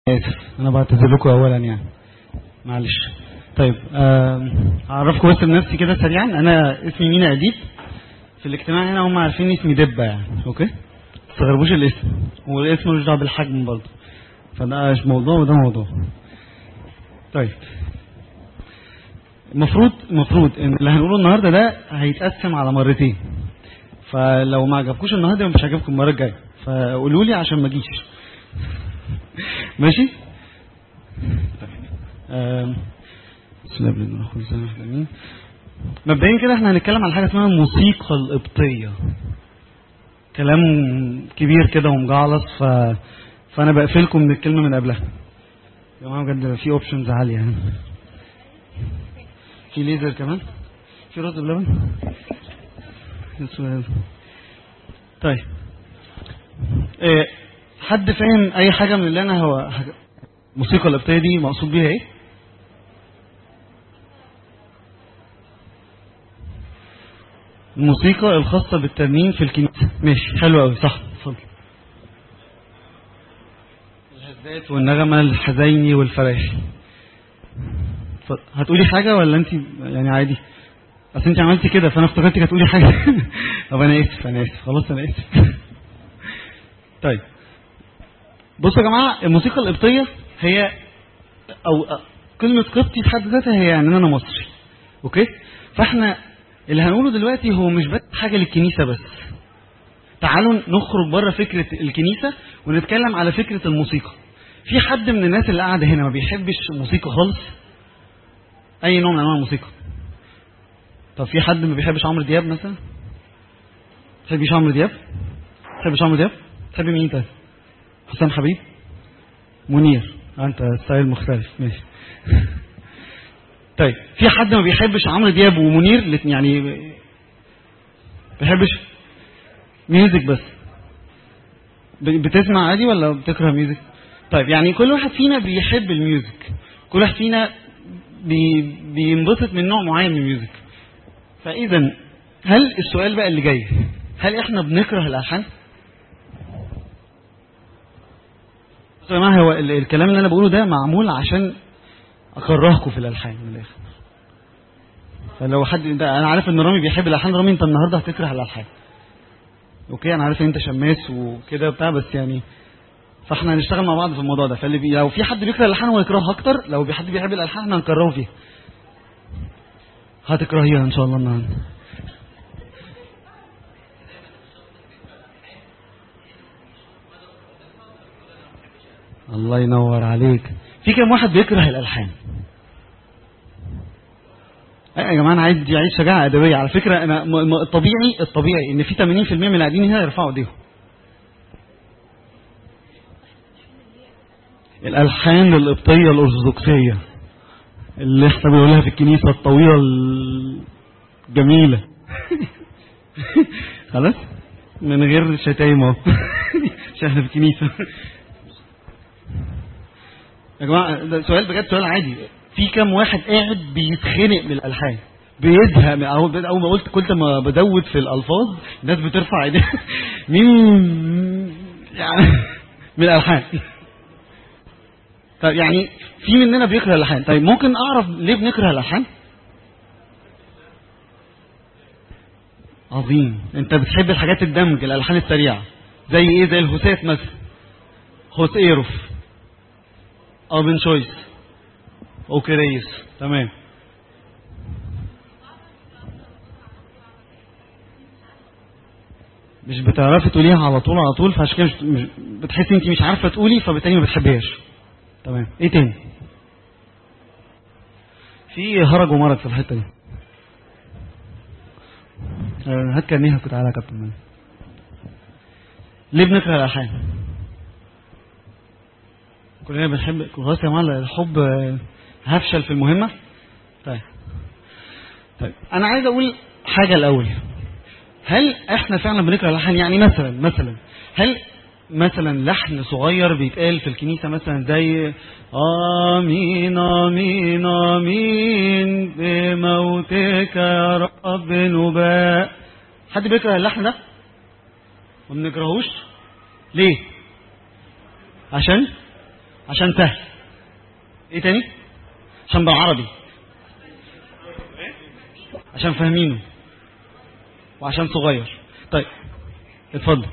اسف انا بعتذر لكم اولا يعني معلش طيب آه، اعرفكم بس بنفسي كده سريعا انا اسمي مينا اديب في الاجتماع هنا هم عارفين اسمي دبه يعني اوكي ما تستغربوش الاسم والاسم ملوش دعوه بالحجم برضه فده مش موضوع وده موضوع طيب المفروض المفروض ان اللي هنقوله النهارده ده هيتقسم على مرتين فلو ما عجبكوش النهارده مش هيعجبكم المره الجايه فقولوا لي عشان ما اجيش ماشي طيب آم، بسم الله الرحمن الرحيم بسم الله الرحمن الرحيم. مبدئيا كده احنا هنتكلم على حاجه اسمها الموسيقى القبطيه كلام كبير كده ومجعلص ف... فانا بقفلكم من الكلمه من قبلها يا جماعه بجد في اوبشنز عاليه يعني في ليزر كمان في رز بلبن السؤال طيب إيه حد فاهم اي حاجه من اللي انا هو حاجة- الموسيقى القبطيه دي مقصود بيها ايه الموسيقى الخاصه بالترنيم في الكنيسه ماشي حلو قوي صح اتفضل الهزات والنغمه الحزيني والفرايحي اتفضل. هتقولي حاجه ولا انت يعني عادي اصل انت عملتي كده فانا افتكرتك هتقولي حاجه طب انا اسف انا اسف خلاص انا اسف طيب بصوا يا جماعه الموسيقى القبطيه هي او كلمه قبطي في حد ذاتها هي يعني ان انا مصري اوكي فاحنا اللي هنقوله دلوقتي هو مش بس حاجه للكنيسه بس تعالوا نخرج بره فكره الكنيسه ونتكلم على فكره الموسيقى في حد من الناس اللي قاعده هنا ما بيحبش الموسيقى خالص اي نوع من انواع الموسيقى طب في حد ما بيحبش عمرو دياب مثلا تحبيش عمرو دياب تحبش عمرو دياب تحبي مين طيب حسام حبيب منير آه، انت ستايل مختلف ماشي طيب في حد ما بيحبش عمرو دياب ومنير الاتنين يعني ما بيحبش ميوزك بس ب- بتسمع عادي ولا بتكره ميوزك طيب يعني كل واحد فينا بيحب الميوزك كل واحد فينا بي بينبسط من نوع معين من الميوزك فاذا هل السؤال بقى اللي جاي هل احنا بنكره الالحان بصوا يا جماعه هو ال- الكلام اللي انا بقوله ده معمول عشان اكرهكم في الالحان من الاخر فلو حد ده انا عارف ان رامي بيحب الالحان رامي انت النهارده هتكره الالحان اوكي انا عارف ان انت شماس وكده بتاع بس يعني فاحنا هنشتغل مع بعض في الموضوع ده فاللي بي... لو في حد بيكره الالحان هو يكرهها اكتر لو في حد بيحب الالحان احنا هنكرهه فيها هتكرهيها ان شاء الله النهارده الله ينور عليك في كام واحد بيكره الالحان أي يا جماعه انا عايز دي عايز شجاعه ادبيه على فكره انا م- م- الطبيعي الطبيعي ان في 80% من اللي قاعدين هنا يرفعوا ايديهم الالحان القبطيه الارثوذكسيه اللي احنا بنقولها في الكنيسه الطويله الجميله خلاص من غير شتايم اهو عشان احنا في الكنيسه يا جماعه ده سؤال بجد سؤال عادي في كام واحد قاعد بيتخنق من الالحان بيزهق من اول اول ما قلت كنت ما بدود في الالفاظ الناس بترفع ايديها مين يعني من الالحان طيب يعني في مننا بيكره الالحان طيب ممكن اعرف ليه بنكره الالحان عظيم انت بتحب الحاجات الدمج الالحان السريعه زي ايه زي الهوسات مثلا هوسيروف اوبن شويس اوكريس تمام مش بتعرفي تقوليها على طول على طول فعشان كده مش- مش بتحسي انت مش عارفه تقولي فبالتالي ما بتحبيهاش تمام ايه تاني في هرج ومرج في الحته دي آه، هات كارنيها كنت على كابتن مالك. ليه بنكره الالحان كلنا بنحب خلاص يا جماعه الحب آه، هفشل في المهمه طيب طيب انا عايز اقول حاجه الاول هل احنا فعلا بنكره الالحان يعني مثلا مثلا هل مثلا لحن صغير بيتقال في الكنيسه مثلا زي امين امين امين بموتك يا رب نباء حد بيكره اللحن ده ما بنكرهوش ليه عشان عشان سهل ايه تاني عشان بالعربي عشان فاهمينه وعشان صغير طيب اتفضل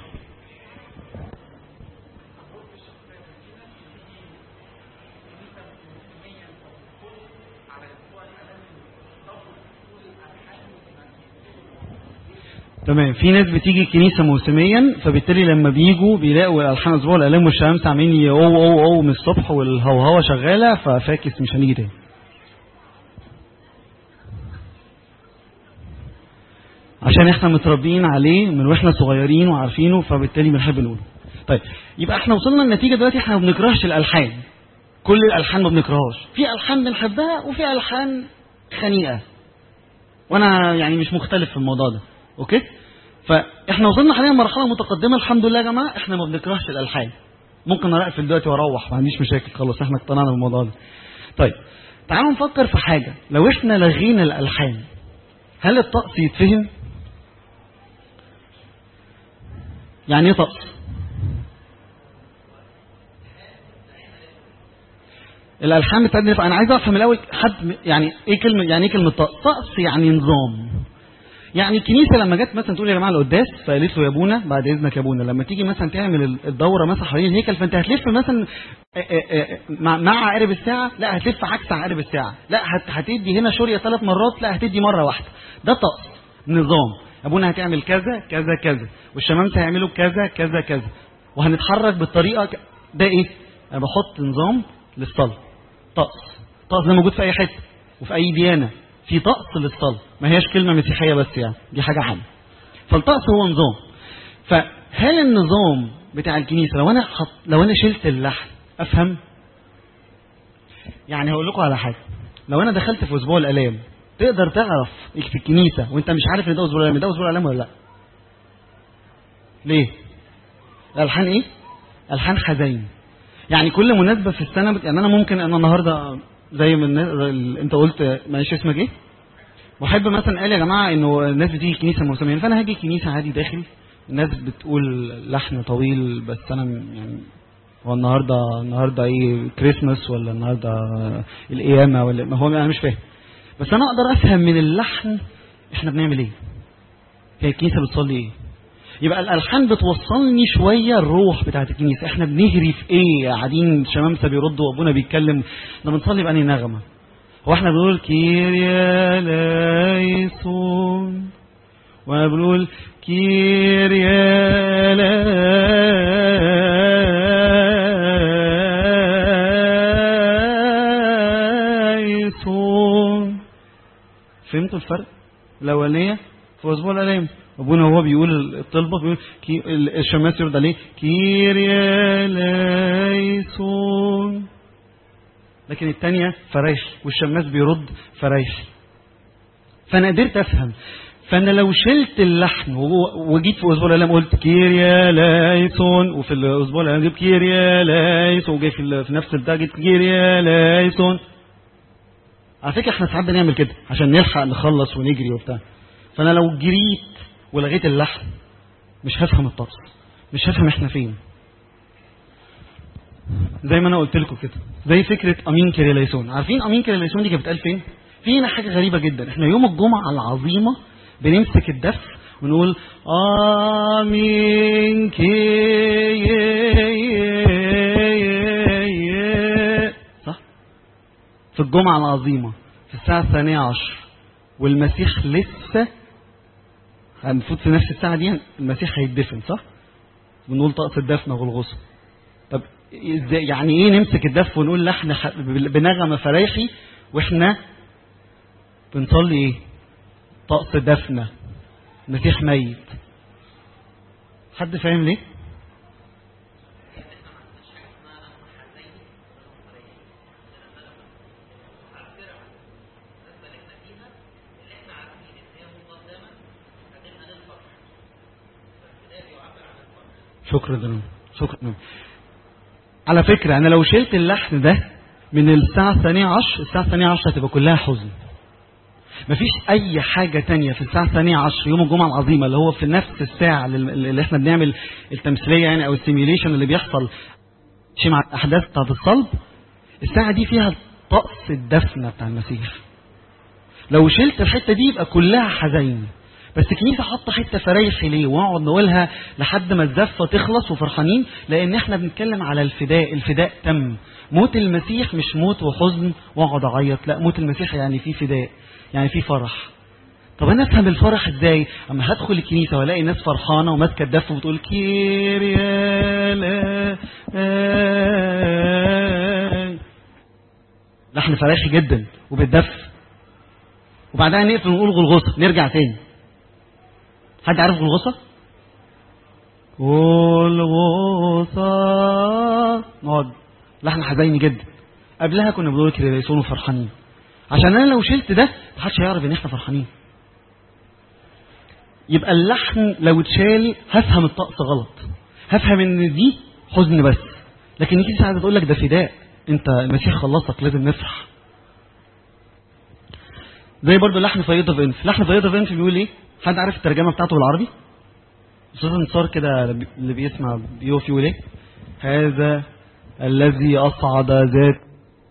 تمام في ناس بتيجي الكنيسه موسميا فبالتالي لما بيجوا بيلاقوا الالحان اسبوع الالام والشمس عاملين او او او من الصبح والهوهوه شغاله ففاكس مش هنيجي تاني عشان احنا متربيين عليه من واحنا صغيرين وعارفينه فبالتالي بنحب نقوله طيب يبقى احنا وصلنا للنتيجه دلوقتي احنا ما بنكرهش الالحان كل الالحان ما بنكرهاش في الحان بنحبها وفي الحان خنيقه وانا يعني مش مختلف في الموضوع ده اوكي فاحنا وصلنا حاليا مرحله متقدمه الحمد لله يا جماعه احنا ما بنكرهش الالحان ممكن اقفل دلوقتي واروح ما عنديش مشاكل خلاص احنا اقتنعنا بالموضوع ده طيب تعالوا نفكر في حاجه لو احنا لغينا الالحان هل الطقس يتفهم يعني ايه طقس الالحان بتاعتنا انا عايز افهم الاول حد يعني ايه كلمه يعني ايه كلمه طقس طقس يعني نظام يعني الكنيسه لما جت مثلا تقول يا جماعه القداس فقالت له يا ابونا بعد اذنك يا ابونا لما تيجي مثلا تعمل الدوره مثلا حوالين الهيكل فانت هتلف مثلا مع عقارب الساعه لا هتلف عكس عقارب الساعه لا هتدي هنا شوريه ثلاث مرات لا هتدي مره واحده ده طقس نظام ابونا هتعمل كذا كذا كذا والشمامسه هيعملوا كذا كذا كذا وهنتحرك بالطريقه ك... ده ايه انا بحط نظام للصلاه طقس طقس ده موجود في اي حته وفي اي ديانه في طقس للصلاه ما هياش كلمه مسيحيه بس يعني دي حاجه عامه فالطقس هو نظام فهل النظام بتاع الكنيسه لو انا حط لو انا شلت اللحن افهم يعني هقول لكم على حاجه لو انا دخلت في اسبوع الالام تقدر تعرف في الكنيسه وانت مش عارف ان ده اسبوع الالام ده اسبوع الالام ولا لا ليه الالحان ايه الحان حزين يعني كل مناسبه في السنه بت... يعني انا ممكن انا النهارده زي ما الناس... انت قلت معلش اسمك ايه بحب مثلا قال يا جماعه انه الناس بتيجي الكنيسه موسميا فانا هاجي الكنيسه عادي داخل الناس بتقول لحن طويل بس انا يعني هو النهارده النهارده ايه كريسماس ولا النهارده القيامه ولا ما هو انا مش فاهم بس انا اقدر افهم من اللحن احنا بنعمل ايه هي الكنيسه بتصلي ايه يبقى الالحان بتوصلني شويه الروح بتاعت الكنيسه احنا بنجري في ايه قاعدين شمامسه بيردوا وابونا بيتكلم احنا بنصلي بأني نغمه هو احنا بنقول كيريا لايسون وانا بنقول كيريا لايسون فهمتوا الفرق الاولانيه في اسبوع الالام ابونا وهو بيقول الطلبه بيقول كي الشماس يرد عليه كيريا لايسون لكن الثانيه فريح والشماس بيرد فريح فانا قدرت افهم فانا لو شلت اللحن وجيت في اسبوع الالام قلت كيريا لايسون وفي الاسبوع الالام جبت كيريا لايسون وجاي في, في نفس البتاع جبت كيريا لايسون على فكره احنا ساعات بنعمل كده عشان نلحق نخلص ونجري وبتاع فانا لو جريت ولغيت اللحن مش هفهم الطقس مش هفهم احنا فين زي ما انا قلت لكم كده زي فكره امين كريليسون عارفين امين كريليسون دي كانت بتقال فين في هنا حاجه غريبه جدا احنا يوم الجمعه العظيمه بنمسك الدف ونقول امين كي صح في الجمعه العظيمه في الساعه الثانيه عشر والمسيح لسه المفروض في نفس الساعة دي المسيح هيتدفن صح؟ بنقول طقس الدفن والغسل. طب ازاي يعني ايه نمسك الدف ونقول لحن بنغمة فريحي واحنا بنصلي ايه؟ طقس دفنة المسيح ميت. حد فاهم ليه؟ شكرا دنو. شكرا على فكرة أنا لو شلت اللحن ده من الساعة الثانية عشر الساعة الثانية عشر هتبقى كلها حزن مفيش أي حاجة تانية في الساعة الثانية عشر يوم الجمعة العظيمة اللي هو في نفس الساعة اللي احنا بنعمل التمثيلية يعني أو السيميوليشن اللي بيحصل ماشي مع الاحداث بتاعت الصلب الساعه دي فيها طقس الدفنه بتاع المسيح لو شلت الحته دي يبقى كلها حزين بس الكنيسه حاطه حته فرايحي ليه ونقعد نقولها لحد ما الزفه تخلص وفرحانين لان احنا بنتكلم على الفداء الفداء تم موت المسيح مش موت وحزن واقعد اعيط لا موت المسيح يعني في فداء يعني في فرح طب انا افهم الفرح ازاي اما هدخل الكنيسه والاقي ناس فرحانه وماسكه الدف وبتقول كيريا لا لحن فرايحي جدا وبالدف وبعدها نقفل ونقول غلغوصه نرجع تاني حد عارف غلغوصه غلغوصه نقعد لحن حزيني جدا قبلها كنا بنقول كريسون وفرحانين عشان انا لو شلت ده محدش هيعرف ان احنا فرحانين يبقى اللحن لو اتشال هفهم الطقس غلط هفهم ان دي حزن بس لكن يجي ساعه تقول لك ده فداء انت المسيح خلصك لازم نفرح زي برضو لحن فيضة فينف لحن فيضة فينف بيقول ايه حد عارف الترجمه بتاعته بالعربي استاذ انتصار كده اللي بيسمع بيقف يقول ايه هذا الذي اصعد ذات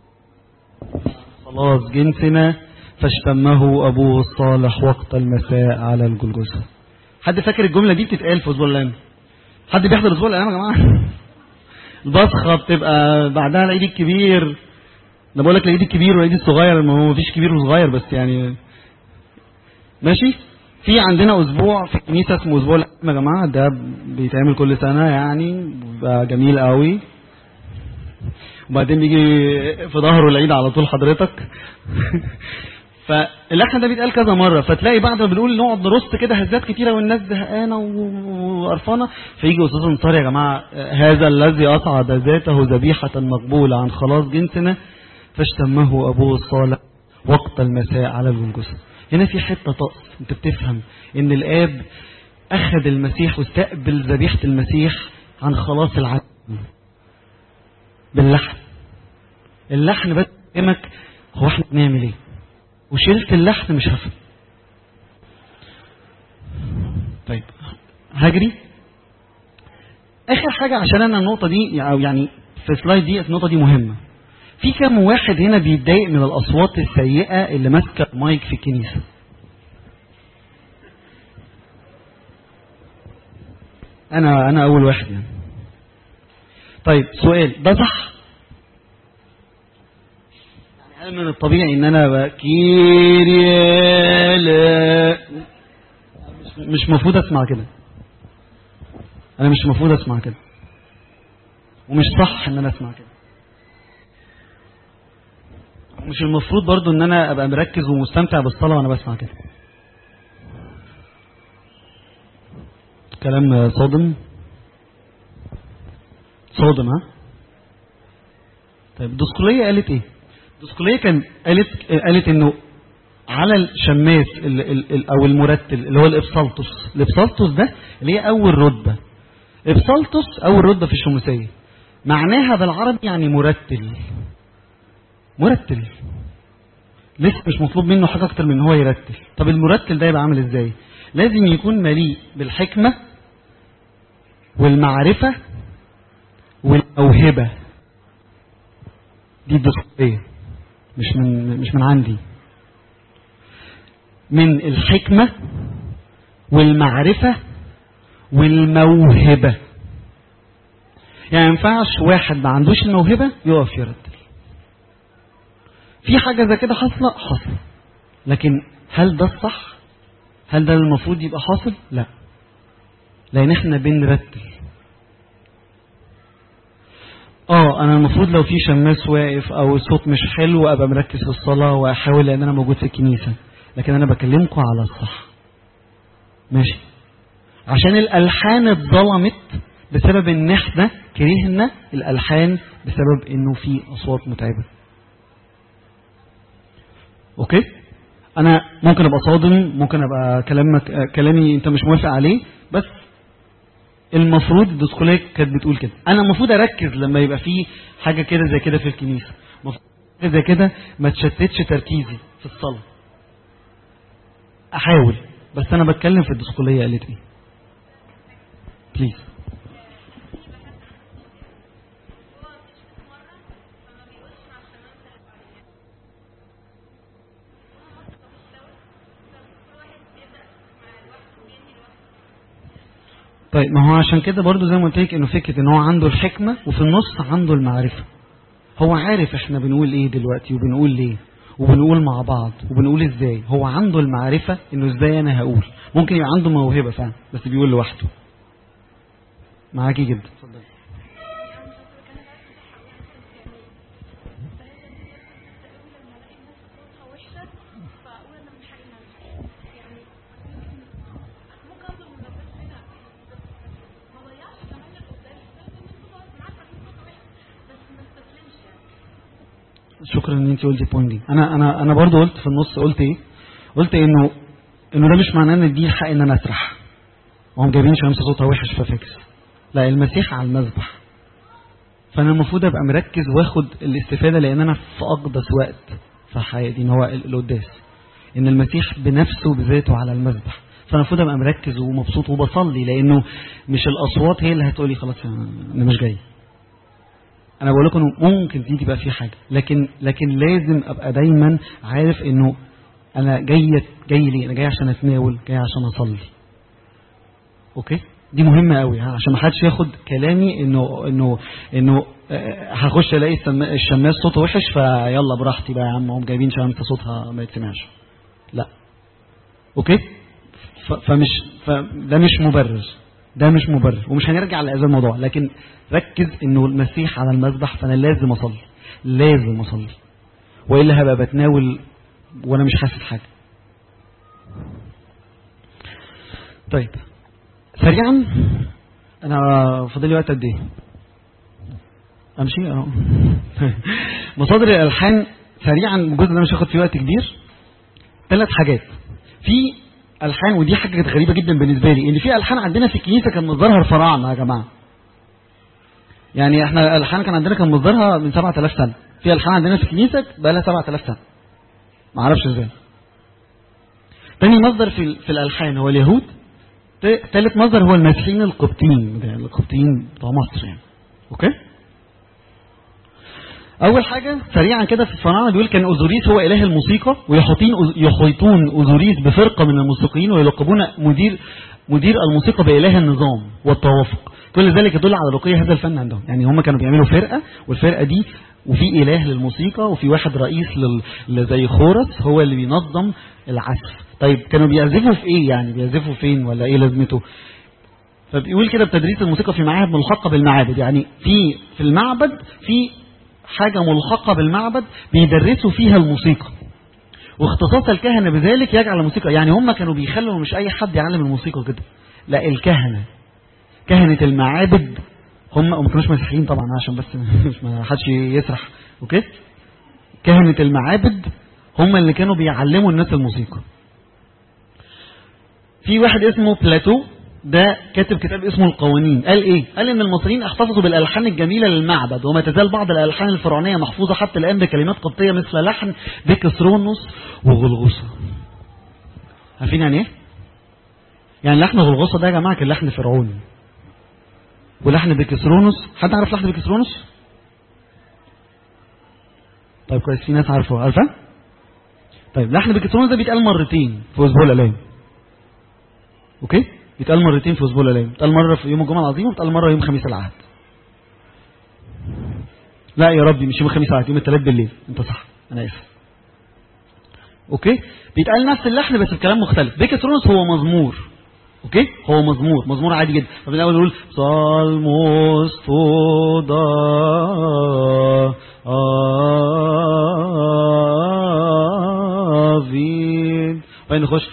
خلاص جنسنا فاشتمه ابوه الصالح وقت المساء على الجلجسة حد فاكر الجمله دي بتتقال في اسبوع الأيام حد بيحضر اسبوع الأيام يا جماعه البصخه بتبقى بعدها العيد الكبير انا بقول لك العيد الكبير والعيد الصغير ما هو مفيش كبير وصغير بس يعني ماشي في عندنا اسبوع في الكنيسه اسمه اسبوع الأيام يا جماعه ده بيتعمل كل سنه يعني بيبقى جميل قوي وبعدين بيجي في ظهره العيد على طول حضرتك فاللحن ده بيتقال كذا مره فتلاقي بعد ما بنقول نقعد نرص كده هزات كتيره والناس زهقانه وقرفانه فيجي استاذ انصار يا جماعه هذا الذي اصعد ذاته ذبيحه مقبوله عن خلاص جنسنا فاشتمه ابوه الصالح وقت المساء على الجلجسة هنا في حته طقس انت بتفهم ان الاب اخذ المسيح واستقبل ذبيحه المسيح عن خلاص العالم باللحن اللحن بس يفهمك هو احنا بنعمل ايه وشلت اللحن مش هفهم طيب هجري اخر حاجه عشان انا النقطه دي او يعني في السلايد دي النقطه دي مهمه في كم واحد هنا بيتضايق من الاصوات السيئه اللي ماسكه المايك في الكنيسه انا انا اول واحد يعني طيب سؤال ده صح هل من الطبيعي ان انا بكيريال مش مفروض اسمع كده انا مش مفروض اسمع كده ومش صح ان انا اسمع كده مش المفروض برضو ان انا ابقى مركز ومستمتع بالصلاه وانا بسمع كده كلام صادم صادم ها طيب الدسكولية قالت ايه الدسكولية كان قالت قالت انه على الشماس ال ال ال او المرتل اللي هو الابسالتوس الابسالتوس ده اللي هي اول رتبه ابسالتوس اول رتبه في الشموسيه معناها بالعربي يعني مرتل مرتل لسه مش مطلوب منه حاجه اكتر من ان هو يرتل طب المرتل ده يبقى عامل ازاي لازم يكون مليء بالحكمه والمعرفه والموهبه دي الدستوريه مش من مش من عندي من الحكمه والمعرفه والموهبه يعني ما ينفعش واحد ما عندوش الموهبه يقف يرتل في حاجه زي كده حاصله حاصله لكن هل ده الصح هل ده المفروض يبقى حاصل لا لان احنا بنرتل اه انا المفروض لو في شماس واقف او الصوت مش حلو ابقى مركز في الصلاه واحاول لان انا موجود في الكنيسه لكن انا بكلمكم على الصح ماشي عشان الالحان اتظلمت بسبب ان احنا كرهنا الالحان بسبب انه في اصوات متعبه اوكي انا ممكن ابقى صادم ممكن ابقى كلامك كلامي انت مش موافق عليه بس المفروض الدسكوليه كانت بتقول كده انا المفروض اركز لما يبقى في حاجه كده زي كده في الكنيسه المفروض زي كده ما تشتتش تركيزي في الصلاه احاول بس انا بتكلم في الدسكوليه قالت ايه بليز طيب ما هو عشان كده برضو زي ما قلت لك انه فكره ان هو عنده الحكمه وفي النص عنده المعرفه هو عارف احنا بنقول ايه دلوقتي وبنقول ليه وبنقول مع بعض وبنقول ازاي هو عنده المعرفه انه ازاي انا هقول ممكن يبقى عنده موهبه فعلا بس بيقول لوحده معاكي جدا اتفضلي شكرا ان انت قلتي البوينت دي انا انا انا برضو قلت في النص قلت ايه قلت انه انه ده مش معناه ان دي الحق ان انا اسرح وهم جايبين شمس صوتها وحش ففاكس لا المسيح على المذبح فانا المفروض ابقى مركز واخد الاستفاده لان انا في اقدس وقت في حياتي ان هو القداس ان المسيح بنفسه بذاته على المذبح فانا المفروض ابقى مركز ومبسوط وبصلي لانه مش الاصوات هي اللي هتقولي خلاص انا مش جاي انا بقول لكم ممكن دي تبقى في حاجه لكن لكن لازم ابقى دايما عارف انه انا جاي جاي ليه انا جاي عشان اتناول جاي عشان اصلي اوكي دي مهمه قوي عشان ما حدش ياخد كلامي انه انه انه هخش الاقي الشماس صوته وحش فيلا براحتي بقى يا عم هم جايبين شمس صوتها ما يتسمعش لا اوكي فمش فده مش مبرر ده مش مبرر ومش هنرجع لهذا الموضوع لكن ركز انه المسيح على المذبح فانا لازم اصلي لازم اصلي والا هبقى بتناول وانا مش حاسس حاجه طيب سريعا انا فاضل لي وقت قد ايه امشي اه مصادر الالحان سريعا الجزء ده مش هاخد فيه وقت كبير ثلاث حاجات في الحان ودي حاجه كانت غريبه جدا بالنسبه لي ان في الحان عندنا في الكنيسه كان مصدرها الفراعنه يا جماعه يعني احنا الالحان كان عندنا كان مصدرها من 7000 سنه في الحان عندنا في الكنيسه بقى لها 7000 سنه ما اعرفش ازاي تاني مصدر في في الالحان هو اليهود ثالث مصدر هو المسيحيين القبطيين القبطيين بتوع مصر يعني اوكي اول حاجه سريعا كده في الفراعنه بيقول كان اوزوريس هو اله الموسيقى ويحيطون يحيطون اوزوريس بفرقه من الموسيقيين ويلقبون مدير مدير الموسيقى باله النظام والتوافق كل ذلك يدل على رقي هذا الفن عندهم يعني هم كانوا بيعملوا فرقه والفرقه دي وفي اله للموسيقى وفي واحد رئيس لل... زي خورس هو اللي بينظم العزف طيب كانوا بيعزفوا في ايه يعني بيعزفوا فين ولا ايه لازمته فبيقول كده بتدريس الموسيقى في معاهد ملحقه بالمعابد يعني في في المعبد في حاجة ملحقة بالمعبد بيدرسوا فيها الموسيقى واختصاص الكهنة بذلك يجعل الموسيقى يعني هم كانوا بيخلوا مش أي حد يعلم الموسيقى كده لا الكهنة كهنة المعابد هم ما كانوش مسيحيين طبعا عشان بس مش ما حدش يسرح اوكي كهنة المعابد هم اللي كانوا بيعلموا الناس الموسيقى في واحد اسمه بلاتو ده كاتب كتاب اسمه القوانين قال ايه قال ان المصريين احتفظوا بالالحان الجميله للمعبد وما تزال بعض الالحان الفرعونيه محفوظه حتى الان بكلمات قبطيه مثل لحن بكسرونس وغلغوصه عارفين يعني ايه يعني لحن غلغوصه ده يا جماعه كان لحن فرعوني ولحن بكسرونس حد عارف لحن بكسرونس طيب كويس في ناس عارفه عارفه طيب لحن بكسرونس ده بيتقال مرتين في اسبوع الالام اوكي بيتقال مرتين في اسبوع الالام بيتقال مره في يوم الجمعه العظيم وبيتقال مره يوم خميس العهد لا يا ربي مش يوم الخميس العهد يوم الثلاث بالليل انت صح انا اسف اوكي بيتقال نفس اللحن بس بكلام مختلف بيكسرونس هو مزمور اوكي هو مزمور مزمور عادي جدا فمن الاول نقول صالموس تودا افين وبعدين نخش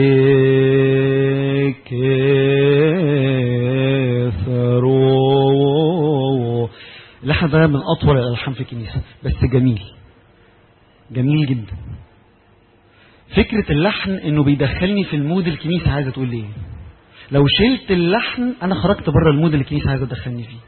بكثرو اللحن ده من اطول الالحان في الكنيسه بس جميل جميل جدا فكرة اللحن انه بيدخلني في المود الكنيسة عايزة تقول ايه لو شلت اللحن انا خرجت بره المود اللي الكنيسة عايزة تدخلني فيه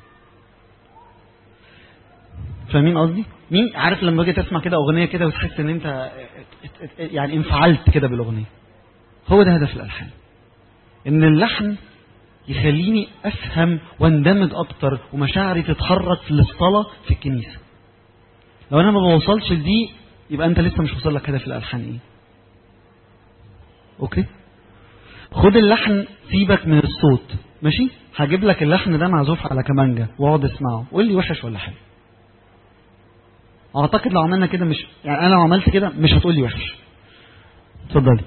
فاهمين قصدي مين عارف لما باجي تسمع كده اغنية كده وتحس ان انت يعني انفعلت كده بالاغنية هو ده هدف الالحان ان اللحن يخليني افهم واندمج اكتر ومشاعري تتحرك للصلاة في الكنيسة لو انا ما بوصلش لدي يبقى انت لسه مش وصل لك هدف الالحان ايه اوكي خد اللحن سيبك من الصوت ماشي هجيب لك اللحن ده معزوف على كمانجا واقعد اسمعه قول لي وحش ولا حلو اعتقد لو عملنا كده مش يعني انا لو عملت كده مش هتقول لي وحش اتفضلي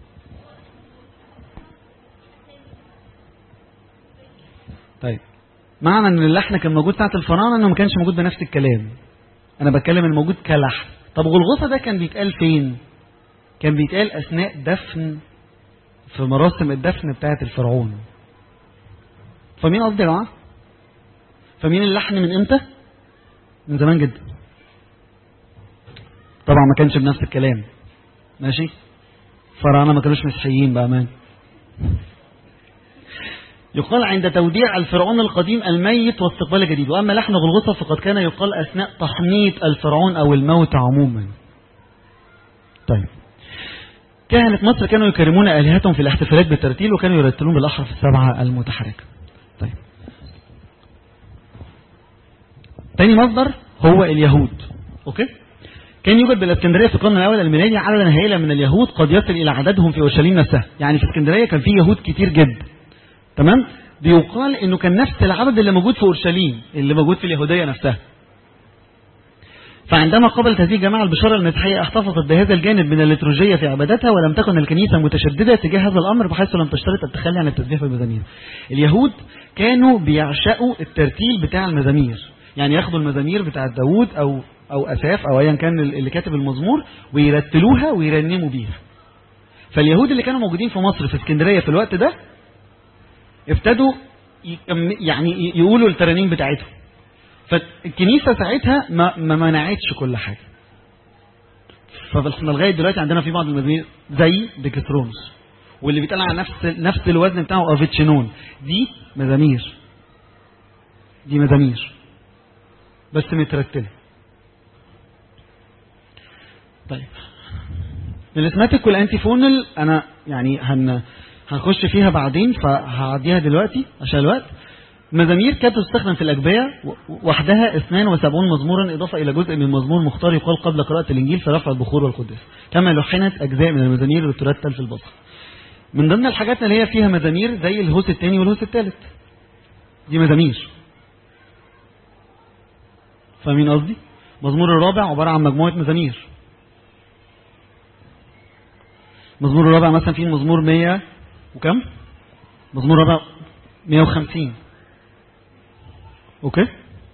طيب معنى ان اللحن كان موجود ساعه الفراعنه انه ما كانش موجود بنفس الكلام انا بتكلم الموجود كلحن طب غلغوصه ده كان بيتقال فين كان بيتقال اثناء دفن في مراسم الدفن بتاعه الفرعون فمين قصدي يا جماعه فمين اللحن من امتى من زمان جدا طبعا ما كانش بنفس الكلام ماشي فراعنه ما كانوش مسيحيين بامان يقال عند توديع الفرعون القديم الميت واستقبال الجديد واما لحن غلغوصه فقد كان يقال اثناء تحنيط الفرعون او الموت عموما طيب كهنة مصر كانوا يكرمون آلهتهم في الاحتفالات بالترتيل وكانوا يرتلون بالأحرف السبعة المتحركة طيب تاني مصدر هو اليهود أوكي كان يوجد بالاسكندريه في القرن الاول الميلادي عددا هائلا من اليهود قد يصل الى عددهم في اورشليم نفسها يعني في اسكندريه كان في يهود كتير جدا تمام بيقال انه كان نفس العدد اللي موجود في اورشليم اللي موجود في اليهوديه نفسها فعندما قبلت هذه الجماعة البشارة المسيحية احتفظت بهذا الجانب من الليتورجية في عبادتها ولم تكن الكنيسة متشددة تجاه هذا الأمر بحيث لم تشترط التخلي عن التسبيح بالمزامير. اليهود كانوا بيعشقوا الترتيل بتاع المزامير، يعني ياخدوا المزامير بتاع داوود أو أو أساف أو أيا كان اللي كاتب المزمور ويرتلوها ويرنموا بيها. فاليهود اللي كانوا موجودين في مصر في اسكندرية في الوقت ده ابتدوا يعني يقولوا الترانيم بتاعتهم. فالكنيسه ساعتها ما, ما منعتش كل حاجه فاحنا لغايه دلوقتي عندنا في بعض المزامير زي ديكسترونس واللي بيتقال على نفس نفس الوزن بتاعه افيتشينون دي مزامير دي مزامير بس مترتله طيب الاسماتيك والانتيفونال انا يعني هن هنخش فيها بعدين فهعديها دلوقتي عشان الوقت مزامير كانت تستخدم في الأجبية وحدها 72 مزمورا إضافة إلى جزء من مزمور مختار يقال قبل قراءة الإنجيل في رفع البخور والقداس كما لحنت أجزاء من المزامير اللي ترتل في البصر من ضمن الحاجات اللي هي فيها مزامير زي الهوس الثاني والهوس الثالث دي مزامير فاهمين قصدي؟ مزمور الرابع عبارة عن مجموعة مزامير مزمور الرابع مثلا فيه مزمور 100 وكم؟ مزمور الرابع 150 اوكي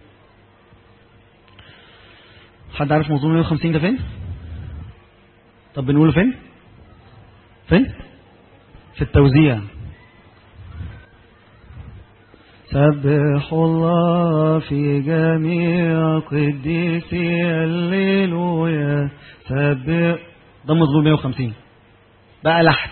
حد عارف مزمور 150 ده فين طب بنقوله فين فين في التوزيع سبحوا الله في جميع قديسي الليلويا سبح ده مزمور 150 بقى لحن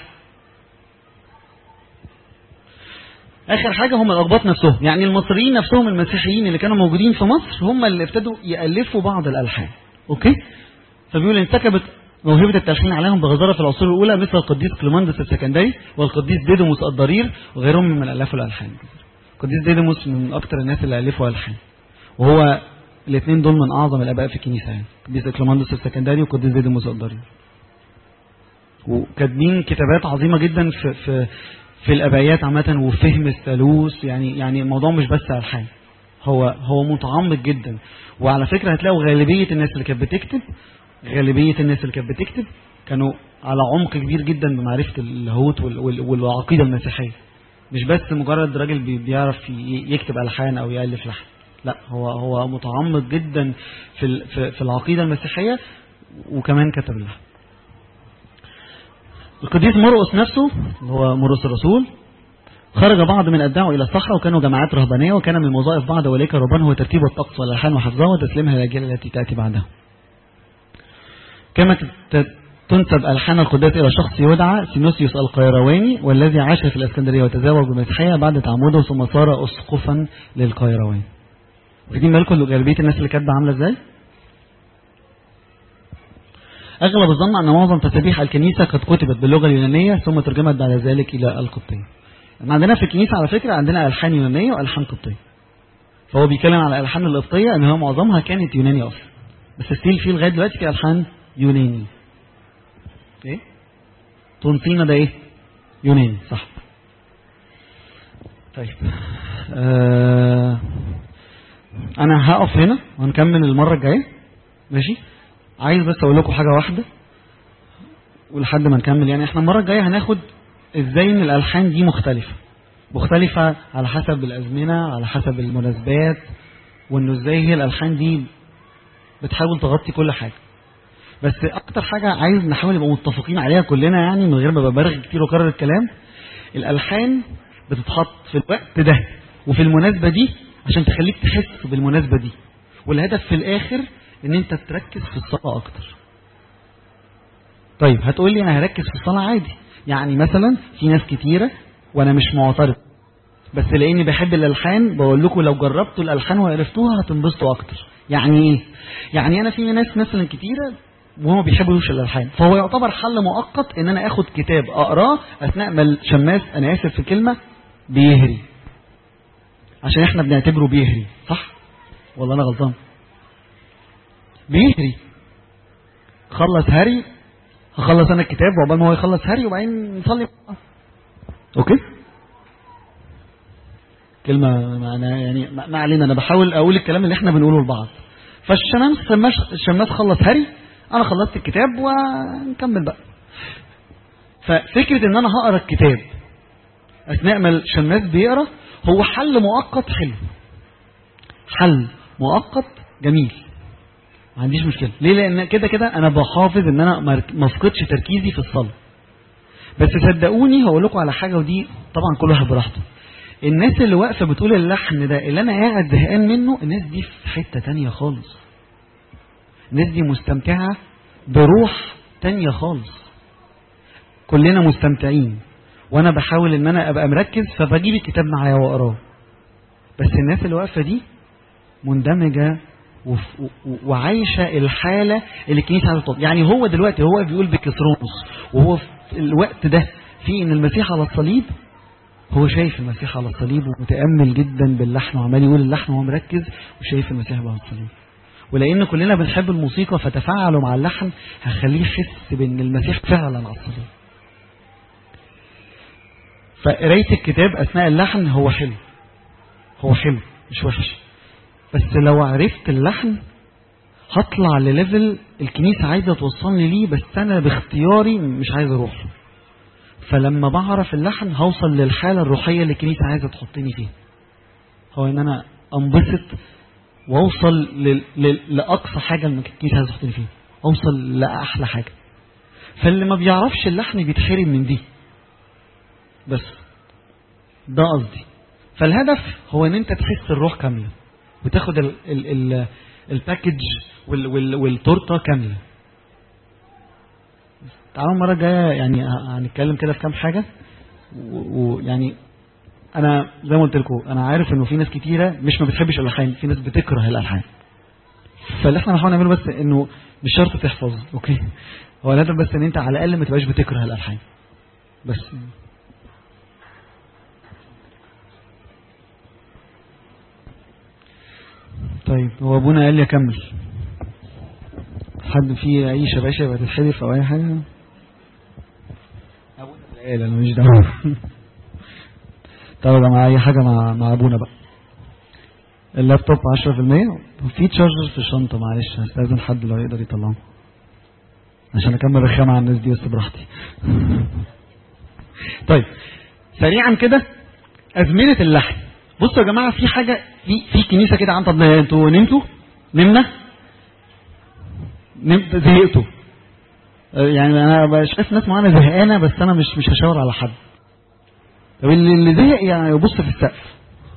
اخر حاجه هم الاقباط نفسهم يعني المصريين نفسهم المسيحيين اللي كانوا موجودين في مصر هم اللي ابتدوا يالفوا بعض الالحان اوكي فبيقول انسكبت موهبة التلحين عليهم بغزارة في العصور الأولى مثل القديس كليماندس السكندري والقديس ديدموس الضرير وغيرهم من ألفوا الألحان. القديس ديدموس من أكثر الناس اللي ألفوا ألحان. وهو الاثنين دول من أعظم الآباء في الكنيسة يعني. القديس كليماندس السكندري والقديس ديدموس الضرير. وكاتبين كتابات عظيمة جدا في في في الابيات عامه وفهم الثالوث يعني يعني الموضوع مش بس الحان هو هو متعمق جدا وعلى فكره هتلاقوا غالبيه الناس اللي كانت بتكتب غالبيه الناس اللي كانت بتكتب كانوا على عمق كبير جدا بمعرفه اللاهوت والعقيده المسيحيه مش بس مجرد راجل بيعرف يكتب الحان او يالف لحن لا هو هو متعمق جدا في في العقيده المسيحيه وكمان كتب اللحن القديس مرقس نفسه اللي هو مرقس الرسول خرج بعض من أتباعه إلى الصحراء وكانوا جماعات رهبانية وكان من وظائف بعض أولئك الرهبان هو ترتيب الطقس والألحان وحفظها وتسليمها للأجيال التي تأتي بعدها. كما تنسب ألحان القداس إلى شخص يدعى سينوسيوس القيرواني والذي عاش في الإسكندرية وتزوج بالمسيحية بعد تعمده ثم صار أسقفا للقيروان. واخدين بالكم غالبية الناس اللي كاتبة عاملة إزاي؟ أغلب الظن أن معظم تسابيح الكنيسة قد كتبت باللغة اليونانية ثم ترجمت بعد ذلك إلى القبطية. عندنا في الكنيسة على فكرة عندنا ألحان يونانية وألحان قبطية. فهو بيتكلم على الألحان القبطية إن هو معظمها كانت يوناني أصلا. بس ستيل في لغاية دلوقتي في ألحان يوناني. إيه؟ تونسينا ده إيه؟ يوناني صح. طيب آه انا هقف هنا وهنكمل المره الجايه ماشي عايز بس اقول لكم حاجه واحده ولحد ما نكمل يعني احنا المره الجايه هناخد ازاي ان الالحان دي مختلفه مختلفه على حسب الازمنه على حسب المناسبات وانه ازاي هي الالحان دي بتحاول تغطي كل حاجه بس اكتر حاجه عايز نحاول نبقى متفقين عليها كلنا يعني من غير ما ببالغ كتير واكرر الكلام الالحان بتتحط في الوقت ده وفي المناسبه دي عشان تخليك تحس بالمناسبه دي والهدف في الاخر ان انت تركز في الصلاه اكتر طيب هتقول لي انا هركز في الصلاه عادي يعني مثلا في ناس كتيره وانا مش معترض بس لاني بحب الالحان بقول لكم لو جربتوا الالحان وعرفتوها هتنبسطوا اكتر يعني ايه يعني انا في ناس مثلا كتيره وهم بيحبوش الالحان فهو يعتبر حل مؤقت ان انا اخد كتاب اقراه اثناء ما الشماس انا اسف في الكلمه بيهري عشان احنا بنعتبره بيهري صح ولا انا غلطان بيهري خلص هري هخلص انا الكتاب وعقبال ما هو يخلص هري وبعدين نصلي اوكي كلمة معناها يعني ما علينا انا بحاول اقول الكلام اللي احنا بنقوله لبعض فالشماس الشماس خلص هري انا خلصت الكتاب ونكمل بقى ففكرة ان انا هقرا الكتاب اثناء ما الشماس بيقرا هو حل مؤقت حلو حل مؤقت جميل ما عنديش مشكله ليه لان كده كده انا بحافظ ان انا ما افقدش تركيزي في الصلاه بس صدقوني هقول لكم على حاجه ودي طبعا كل واحد براحته الناس اللي واقفه بتقول اللحن ده اللي انا قاعد زهقان منه الناس دي في حته تانية خالص الناس دي مستمتعه بروح تانية خالص كلنا مستمتعين وانا بحاول ان انا ابقى مركز فبجيب الكتاب معايا واقراه بس الناس اللي واقفه دي مندمجه وعايشه الحاله اللي الكنيسه عايزه تطلع يعني هو دلوقتي هو بيقول بكسرونس وهو في الوقت ده في ان المسيح على الصليب هو شايف المسيح على الصليب ومتامل جدا باللحن وعمال يقول اللحن وهو مركز وشايف المسيح على الصليب ولان كلنا بنحب الموسيقى فتفاعلوا مع اللحن هخليه يحس بان المسيح فعلا على الصليب فقرايه الكتاب اثناء اللحن هو حلو هو حلو مش وحش بس لو عرفت اللحن هطلع لليفل الكنيسه عايزه توصلني ليه بس انا باختياري مش عايز اروح له فلما بعرف اللحن هوصل للحاله الروحيه اللي الكنيسه عايزه تحطني فيها هو ان انا انبسط واوصل لل... لل... لاقصى حاجه اللي الكنيسه عايزه تحطني فيها اوصل لاحلى حاجه فاللي ما بيعرفش اللحن بيتحرم من دي بس ده قصدي فالهدف هو ان انت تحس الروح كامله وتاخد ال ال ال الباكج وال وال والتورته كامله تعالوا المره الجايه يعني هنتكلم كده في كام حاجه ويعني انا زي ما قلت لكم انا عارف انه في ناس كتيره مش ما بتحبش الالحان في ناس بتكره الالحان فاللي احنا بنحاول نعمله بس انه مش شرط تحفظ اوكي هو الهدف بس ان انت على الاقل ما تبقاش بتكره الالحان بس طيب هو ابونا قال لي اكمل حد فيه اي شباشب هتتحذف او اي حاجه ابونا اللي قال انا مش دعوه طب يا جماعه اي حاجه مع مع ابونا بقى اللابتوب 10% وفي تشارجر في الشنطه معلش هستاذن حد لو يقدر يطلعه عشان اكمل رخامه على الناس دي بس براحتي طيب سريعا كده ازمنه اللحن بصوا يا جماعه في حاجه في في كنيسه كده عن طب انتوا نمتوا نمنا نمت زهقتوا يعني انا شايف ناس معانا زهقانه بس انا مش مش هشاور على حد طب اللي اللي زهق يعني يبص في السقف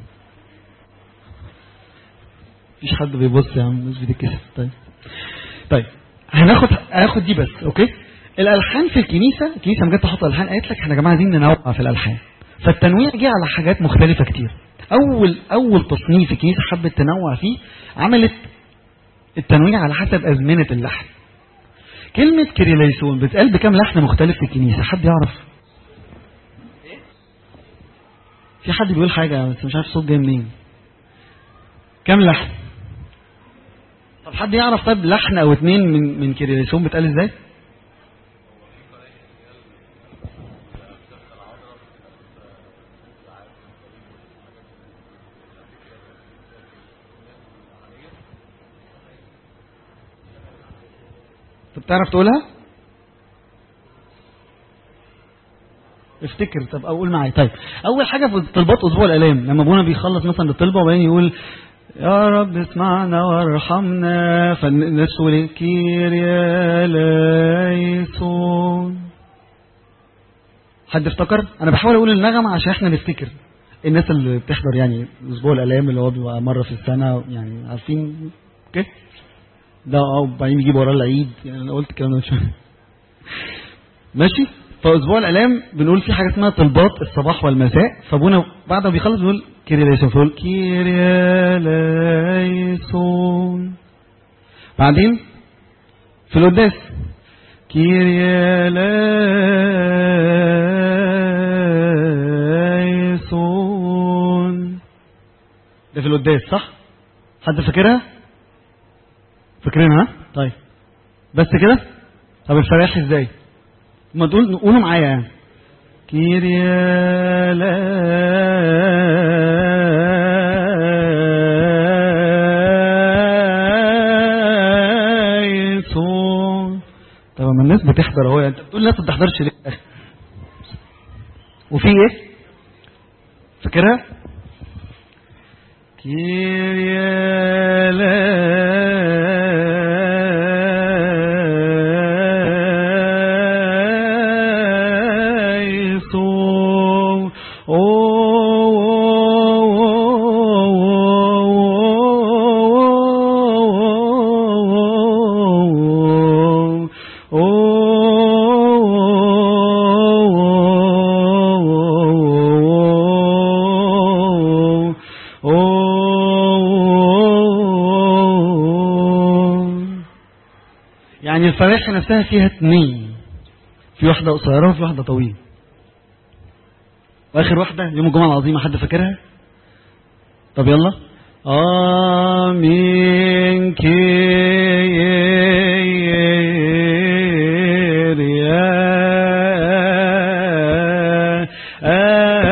مفيش حد بيبص يا عم الناس بتتكسف طيب طيب هناخد هاخد دي بس اوكي الالحان في الكنيسه الكنيسه لما جت تحط الالحان قالت لك احنا يا جماعه عايزين ننوع في الالحان فالتنويع جه على حاجات مختلفه كتير اول اول تصنيف الكنيسه حبت تنوع فيه عملت التنويع على حسب ازمنه اللحن كلمه كريليسون بتقال بكام لحن مختلف في الكنيسه حد يعرف في حد بيقول حاجه بس مش عارف الصوت جاي منين كام لحن طب حد يعرف طب لحن او اتنين من من كريليسون بتقال ازاي طب تعرف تقولها افتكر طب اقول معايا طيب اول حاجه في طلبات اسبوع الالام لما ابونا بيخلص مثلا الطلبه وبعدين يقول يا رب اسمعنا وارحمنا فالناس تقول كيريا ليسون حد افتكر انا بحاول اقول النغمه عشان احنا نفتكر الناس اللي بتحضر يعني اسبوع الالام اللي هو بيبقى مره في السنه يعني عارفين اوكي ده اه وبعدين يجيب وراه العيد يعني انا قلت الكلام ده من شويه ماشي فاسبوع الالام بنقول في حاجه اسمها طلبات الصباح والمساء فابونا بعد ما بيخلص بيقول كيريا ليسون فيقول كيريا ليسون بعدين في القداس كيريا ليسون ده في القداس صح؟ حد فاكرها؟ فاكرينها؟ طيب بس كده؟ طب الفراح ازاي؟ ما تقول قولوا معايا يعني كيريا ليسون طب ما الناس بتحضر اهو انت بتقول الناس ما بتحضرش ليه وفي ايه فاكرها كيريا ليسون يعني الفراخ نفسها فيها اتنين في واحدة قصيرة وفي واحدة طويلة واخر واحدة يوم الجمعة العظيمة حد فاكرها؟ طب يلا آمين كيريا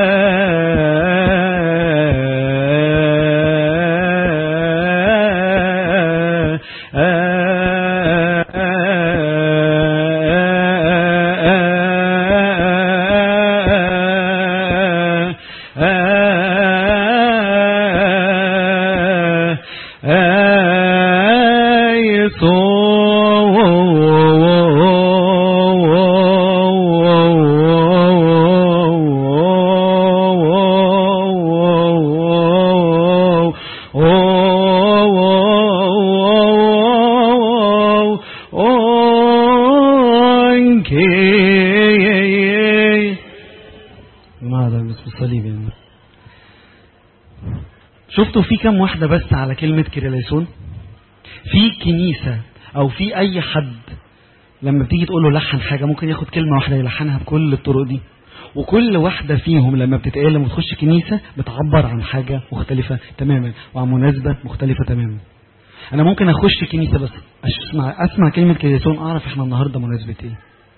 ما هذا بس بالصليب يعني شفتوا في كم واحدة بس على كلمة كيرليسون في كنيسة أو في أي حد لما بتيجي تقول له لحن حاجة ممكن ياخد كلمة واحدة يلحنها بكل الطرق دي وكل واحدة فيهم لما بتتقال لما تخش كنيسة بتعبر عن حاجة مختلفة تماما وعن مناسبة مختلفة تماما أنا ممكن أخش كنيسة بس أسمع أسمع كلمة كيرليسون أعرف إحنا النهاردة مناسبة إيه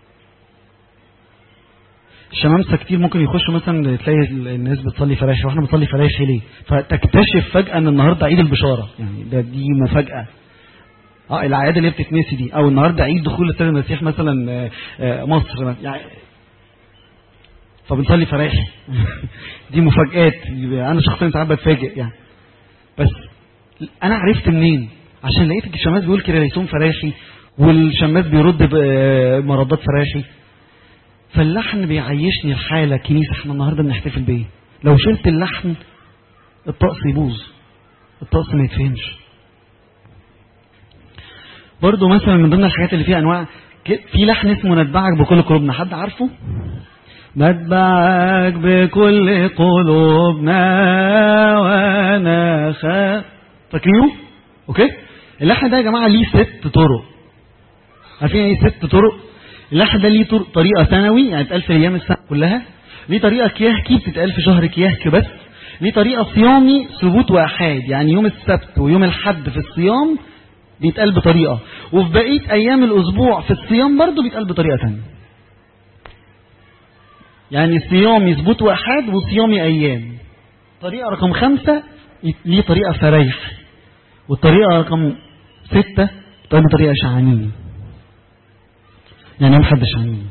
الشمامسة كتير ممكن يخشوا مثلا تلاقي الناس بتصلي فرايحي واحنا بنصلي فرايحي ليه؟ فتكتشف فجأة ان النهارده عيد البشارة يعني ده دي مفاجأة اه الاعياد اللي هي بتتنسي دي او النهارده عيد دخول السيد المسيح مثلا آه، آه، مصر مثلاً. يعني فبنصلي فرايحي دي مفاجآت انا شخصيا ساعات بتفاجئ يعني بس انا عرفت منين؟ عشان لقيت الشماس بيقول كده ليسون فرايحي والشماس بيرد بمردات فرايحي فاللحن بيعيشني الحالة كنيسة احنا النهاردة بنحتفل بيه لو شلت اللحن الطقس يبوظ الطقس ما يتفهمش برضو مثلا من ضمن الحاجات اللي فيها انواع ك- في لحن اسمه نتبعك بكل قلوبنا حد عارفه نتبعك بكل قلوبنا ونخاف فاكرينه اوكي اللحن ده يا جماعه ليه ست طرق عارفين ايه ست طرق اللحن ده ليه طر- طريقه سنوي يعني بتتقال في ايام السنه كلها ليه طريقه كيهكي بتتقال في شهر كيهك بس ليه طريقه صيامي ثبوت واحاد يعني يوم السبت ويوم الحد في الصيام بيتقال بطريقه وفي بقيه ايام الاسبوع في الصيام برضه بيتقال بطريقه ثانيه يعني صيامي ثبوت واحاد وصيامي ايام طريقه رقم خمسة ليه طريقه فريح والطريقه رقم ستة بتقال بطريقه شعانيه يعني ايه محدش عني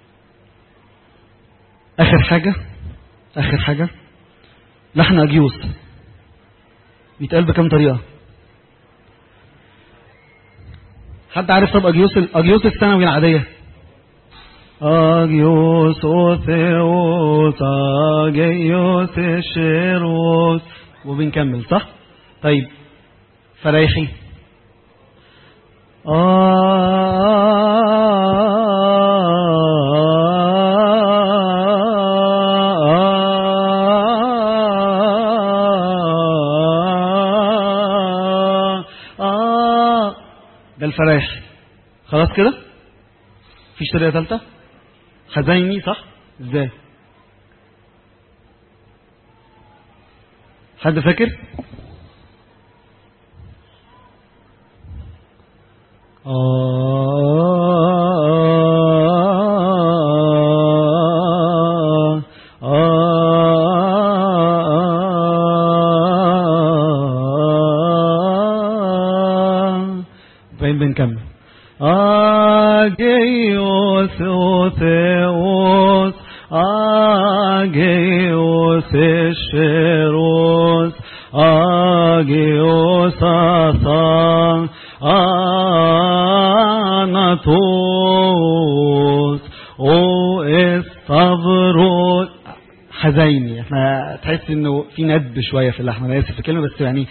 اخر حاجة اخر حاجة لحن اجيوس بيتقال بكام طريقة حد عارف طب اجيوس اجيوس الثانوي العادية اجيوس اوثيوس اجيوس شيروس وبنكمل صح طيب فريحي ده الفرايح خلاص كده فيش طريقه ثالثه خزايني صح ازاي حد فاكر باين بنكمل اجيوس اوثيوس اجيوس الشيروس اجيوس اثان اناتوس او استغفروس حزيني احنا تحس انه في ندب شويه في اللحن انا اسف في الكلمه بس يعني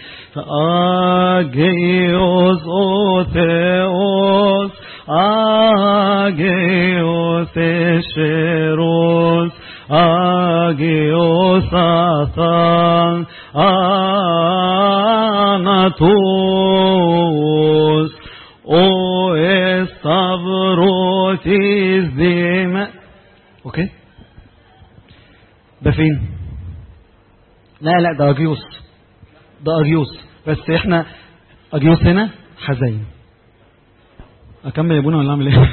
اجيوس اوثيوس اجيوس شيروس اجيوس اثان اناتوس او استغفروتيس ديما اوكي ده فين لا لا ده اجيوس ده اجيوس بس احنا اجيوس هنا حزين اكمل يا ابونا ولا اعمل ايه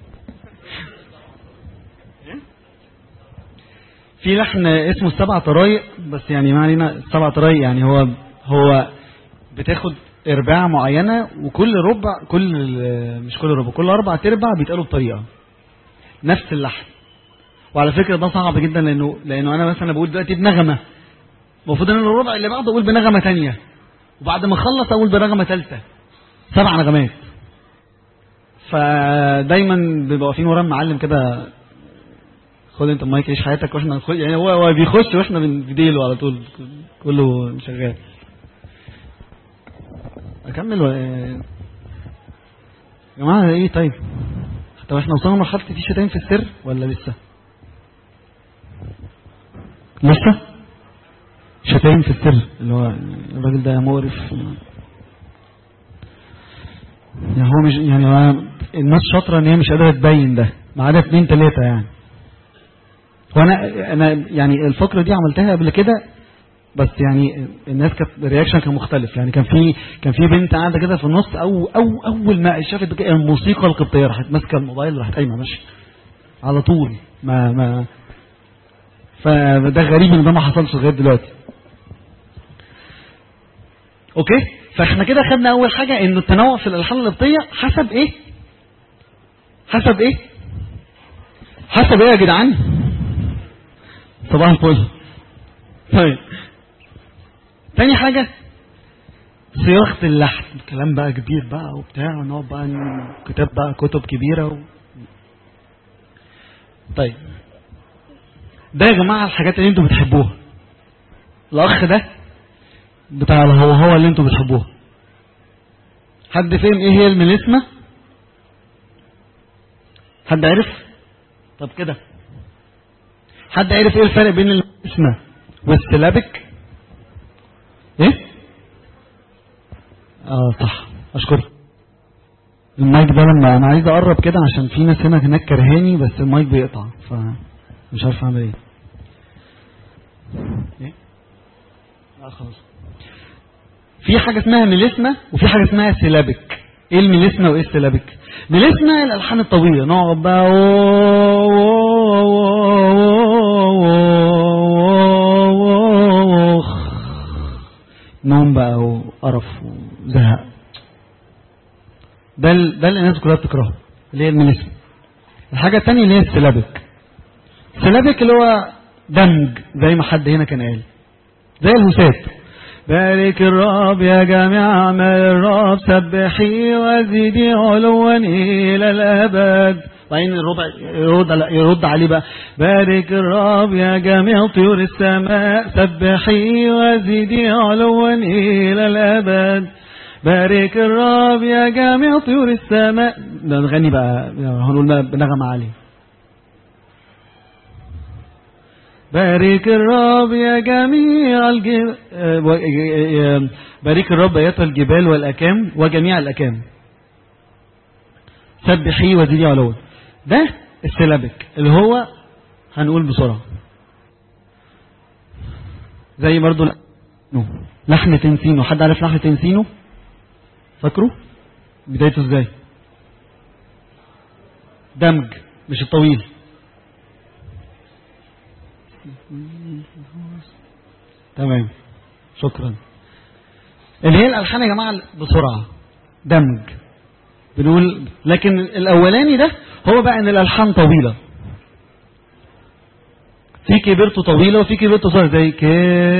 في لحن اسمه السبع طرايق بس يعني ما علينا السبع طرايق يعني هو هو بتاخد ارباع معينه وكل ربع كل مش كل ربع كل اربع تربع بيتقالوا بطريقه نفس اللحن وعلى فكره ده صعب جدا لانه لانه انا مثلا بقول دلوقتي بنغمه المفروض ان الربع اللي بعده اقول بنغمه ثانيه وبعد ما اخلص اقول بنغمه ثالثه سبع نغمات فدايما بيبقى واقفين ورا المعلم كده خد انت المايك عيش حياتك واحنا نخش يعني هو هو بيخش واحنا بنديله على طول كله شغال اكمل ولا يا جماعه ايه طيب طب احنا وصلنا لمرحله في شتايم في السر ولا لسه لسه شتايم في السر اللي هو الراجل ده مقرف يعني هو مش يعني هو الناس شاطره ان هي مش قادره تبين ده ما عدا اثنين ثلاثه يعني وانا انا يعني الفقره دي عملتها قبل كده بس يعني الناس كانت الرياكشن كان مختلف يعني كان في كان في بنت قاعده كده في النص او او اول ما شافت الموسيقى القبطيه راحت ماسكه الموبايل راحت قايمه ماشيه على طول ما ما فده غريب ان ده ما حصلش لغايه دلوقتي اوكي فاحنا كده خدنا اول حاجه ان التنوع في الالحان القبطيه حسب ايه حسب ايه حسب ايه يا جدعان صباح الفل طيب تاني حاجة صياغة اللحن كلام بقى كبير بقى وبتاع ونقعد بقى كتاب بقى كتب كبيرة و... طيب ده يا جماعة الحاجات اللي انتوا بتحبوها الأخ ده بتاع الهو هو اللي انتوا بتحبوها حد فهم ايه هي الميليسما حد عرف طب كده حد عرف ايه الفرق بين الميليسما والسلابك ايه اه صح اشكرك المايك ده لما انا عايز اقرب كده عشان في ناس هنا هناك كرهاني بس المايك بيقطع فمش عارف اعمل ايه ايه اه خلاص في حاجه اسمها ميليسما وفي حاجه اسمها سيلابك ايه الميليسما وايه السيلابك ميليسما الالحان الطويله نقعد بقى نوم بقى وقرف وزهق ده ال... ده اللي الناس كلها بتكرهه اللي هي الميليسما الحاجة التانية اللي هي السلابك السلابك اللي هو دمج زي ما حد هنا كان قال زي الهسات بارك الرب يا جميع أعمال الرب سبحي وزدي علوا إلى الأبد وبعدين الربع يرد, يرد عليه بقى بارك الرب يا جميع طيور السماء سبحي وزدي علوا إلى الأبد بارك الرب يا جميع طيور السماء ده نغني بقى هنقول بقى بنغمة عالية بارك الرب يا جميع الجبال بارك الرب ايتها الجبال والاكام وجميع الاكام سبحي وزيدي علوا ده السلابك اللي هو هنقول بسرعة زي برضو لحن تنسينو حد عارف لحن تنسينو فاكره بدايته ازاي دمج مش الطويل تمام شكرا اللي هي الالحان يا جماعه بسرعه دمج بنقول لكن الاولاني ده هو بقى ان الالحان طويله في كبرته طويله وفي كبرته قصيره زي كي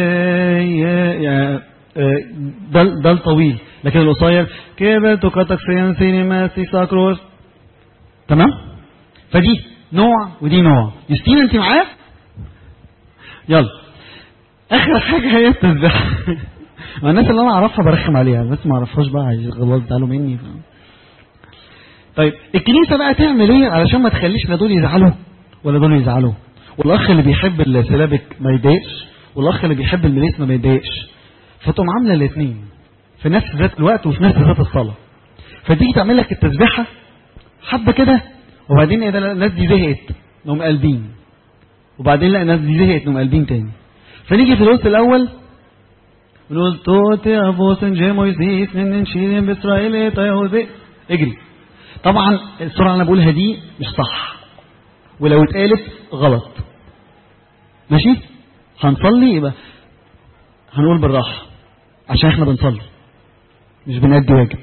يعني ده ده الطويل لكن القصير كبرته كتكسيان سينما ساكروس تمام فدي نوع ودي نوع يستين انت معايا يلا اخر حاجه هي التسبيحه الناس اللي انا اعرفها برخم عليها بس ما اعرفهاش بقى غلط تعالوا مني طيب الكنيسه بقى تعمل ايه علشان ما تخليش لا دول يزعلوا ولا دول يزعلوا والاخ اللي بيحب السلابك ما يضايقش والاخ اللي بيحب الميليس ما يضايقش فتقوم عامله الاثنين في نفس ذات الوقت وفي نفس ذات الصلاه فتيجي تعمل لك التسبيحه حبه كده وبعدين ايه ده الناس دي زهقت نقوم قلبين وبعدين لا الناس دي زهقت نقوم قلبين تاني فنيجي في الوسط الاول ونقول توتي ابوسن جيمويزيس من نشيلين باسرائيل طيوزي اجري طبعا السرعه اللي انا بقولها دي مش صح ولو اتقالت غلط ماشي هنصلي يبقى هنقول بالراحه عشان احنا بنصلي مش بنأدي واجب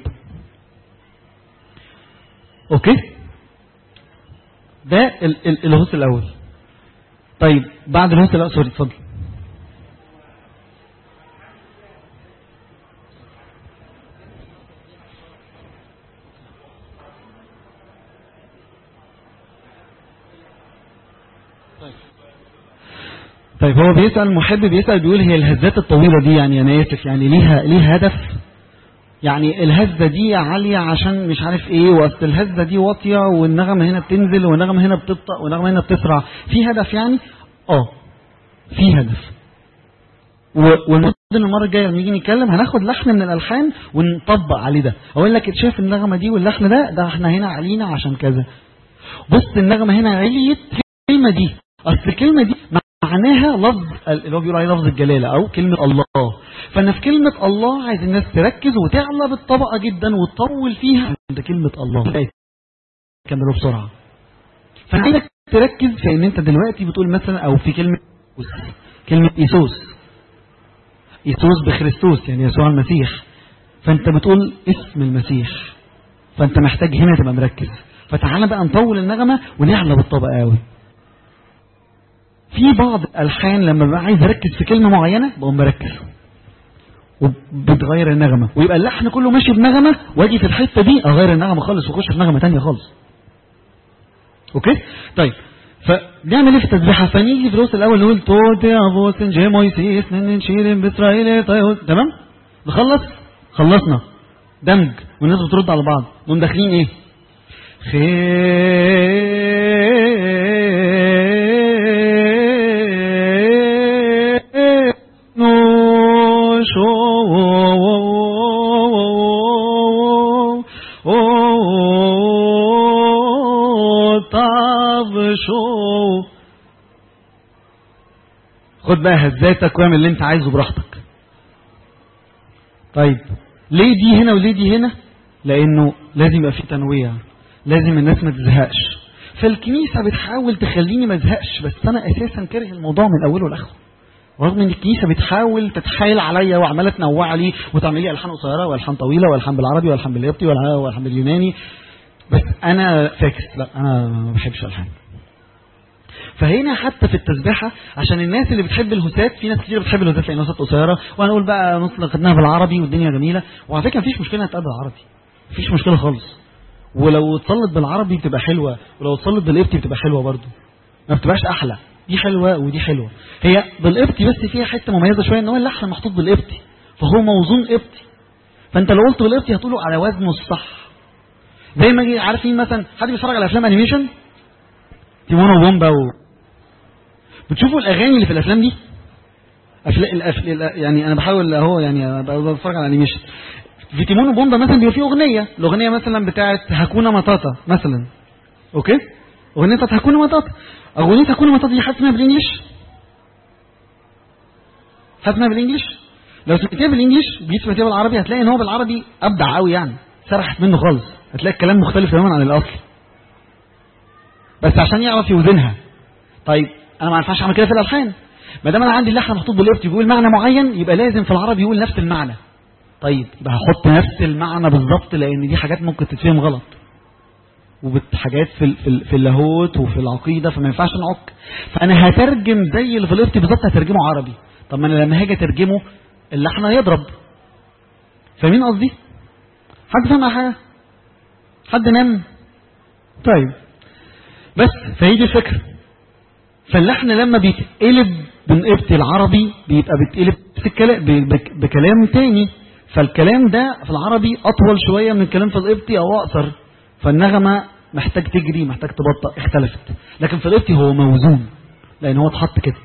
اوكي ده ال ال الهوس الاول طيب بعد الهوس الاول سوري اتفضل طيب هو بيسأل محب بيسأل بيقول هي الهزات الطويلة دي يعني أنا آسف يعني ليها ليها هدف يعني الهزة دي عالية عشان مش عارف ايه واصل الهزة دي واطية والنغمة هنا بتنزل والنغمة هنا بتبطأ والنغمة هنا بتسرع في هدف يعني اه في هدف والمفروض ان المرة الجاية لما نيجي نتكلم هناخد لحن من الألحان ونطبق عليه ده اقول لك شايف النغمة دي واللحن ده ده احنا هنا علينا عشان كذا بص النغمة هنا عليت الكلمة دي اصل الكلمة دي معناها لفظ اللي هو بيقول عليه لفظ الجلالة أو كلمة الله فأنا في كلمة الله عايز الناس تركز وتعلى بالطبقة جدا وتطول فيها عند كلمة الله كملوا بسرعة فأنا عايزك تركز في إن أنت دلوقتي بتقول مثلا أو في كلمة كلمة إيسوس إيسوس بخريستوس يعني يسوع المسيح فأنت بتقول اسم المسيح فأنت محتاج هنا تبقى مركز فتعالى بقى نطول النغمة ونعلى بالطبقة قوي في بعض الالحان لما ببقى عايز اركز في كلمه معينه بقوم مركز وبتغير النغمه ويبقى اللحن كله ماشي بنغمه واجي في الحته دي اغير النغمه خالص واخش في نغمه ثانيه خالص اوكي طيب فنعمل ايه في التسبيحه فنيجي في الوسط الاول نقول توتي ابوسن جيمويسيس ننشيرين باسرائيل طيب تمام نخلص خلصنا دمج والناس بترد على بعض نقوم داخلين ايه خد بقى هزاتك واعمل اللي انت عايزه براحتك طيب ليه دي هنا وليه دي هنا لانه لازم يبقى في تنويع لازم الناس ما تزهقش فالكنيسة بتحاول تخليني ما ازهقش بس انا اساسا كاره الموضوع من اوله لاخره رغم ان الكنيسه بتحاول تتحايل عليا وعماله تنوع لي وتعمل لي الحان قصيره والحان طويله والحان بالعربي والحان بالقبطي والحان باليوناني بس انا فاكس لا انا ما بحبش الالحان فهنا حتى في التسبيحه عشان الناس اللي بتحب الهوسات في ناس كتير بتحب الهوسات لان الهوسات قصيره وهنقول بقى نطلق خدناها بالعربي والدنيا جميله وعلى فكره مفيش مشكله انها تتقال بالعربي مفيش مشكله خالص ولو اتصلت بالعربي بتبقى حلوه ولو اتصلت بالقبطي بتبقى حلوه برضو ما بتبقاش احلى دي حلوه ودي حلوه هي بالقبطي بس فيها حته مميزه شويه ان هو اللحن محطوط بالقبطي فهو موزون قبطي فانت لو قلت بالقبطي هتقوله على وزنه الصح زي ما جي عارفين مثلا حد بيتفرج على افلام انيميشن تيمون وبومبا و... بتشوفوا الاغاني اللي في الافلام دي أفل... الأف... ال- يعني انا بحاول اهو يعني أبقى بتفرج على انيميشن في تيمون وبومبا مثلا بيبقى في اغنيه الاغنيه مثلا بتاعت هاكونا ماتاتا مثلا اوكي اغنيه بتاعت هاكونا ماتاتا اغنيه هاكونا ماتاتا دي حد اسمها بالانجلش حد اسمها بالانجلش لو سمعتيها بالانجلش جيت سمعتيها بالعربي هتلاقي ان هو بالعربي ابدع قوي يعني سرحت منه خالص هتلاقي الكلام مختلف تماما عن الاصل بس عشان يعرف يوزنها طيب انا ما ينفعش اعمل كده في الالحان ما دام انا عندي اللحن محطوط بالقبطي بيقول معنى معين يبقى لازم في العربي يقول نفس المعنى طيب يبقى هحط نفس المعنى بالظبط لان دي حاجات ممكن تتفهم غلط وحاجات في ال- في ال- في اللاهوت وفي العقيده فما ينفعش نعك فانا هترجم زي اللي في القبطي بالظبط هترجمه عربي طب ما انا لما هاجي اترجمه اللحن هيضرب فاهمين قصدي؟ حد فاهم حاجه؟ حد نام؟ طيب بس فهي دي الفكره فاللحن لما بيتقلب من قبطي العربي بيبقى بيتقلب بكلا- ب- بك- بكلام تاني فالكلام ده في العربي اطول شويه من الكلام في القبطي او اقصر فالنغمه محتاج تجري محتاج تبطأ اختلفت لكن في القبطي هو موزون لان هو اتحط كده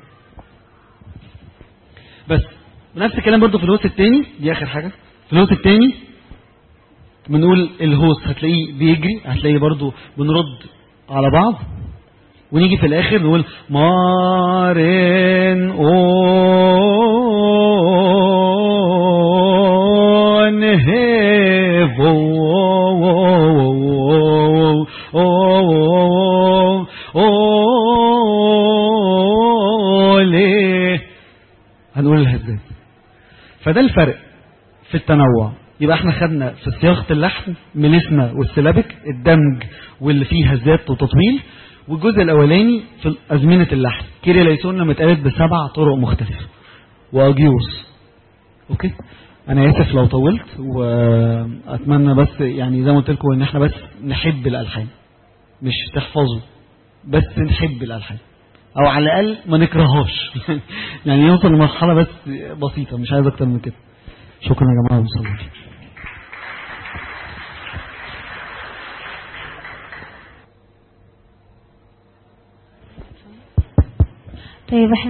بس نفس الكلام برضو في الهوس التاني دي اخر حاجه في الهوس التاني بنقول الهوس هتلاقيه بيجري هتلاقيه برضو بنرد على بعض ونيجي في الاخر نقول مارن اون هيفو هنقول الهزات فده الفرق في التنوع يبقى احنا خدنا في صياغه اللحن ميليسما والسلابك الدمج واللي فيه هزات وتطويل والجزء الاولاني في ازمنه اللحن كيري ليسون لما اتقالت بسبع طرق مختلفه واجيوس اوكي انا اسف لو طولت واتمنى بس يعني زي ما قلت لكم ان احنا بس نحب الالحان مش تحفظوا بس نحب الالحان او على الاقل ما نكرهاش يعني يوصل لمرحله بس بسيطه مش عايز اكتر من كده شكرا يا جماعه وصلوا طيب احنا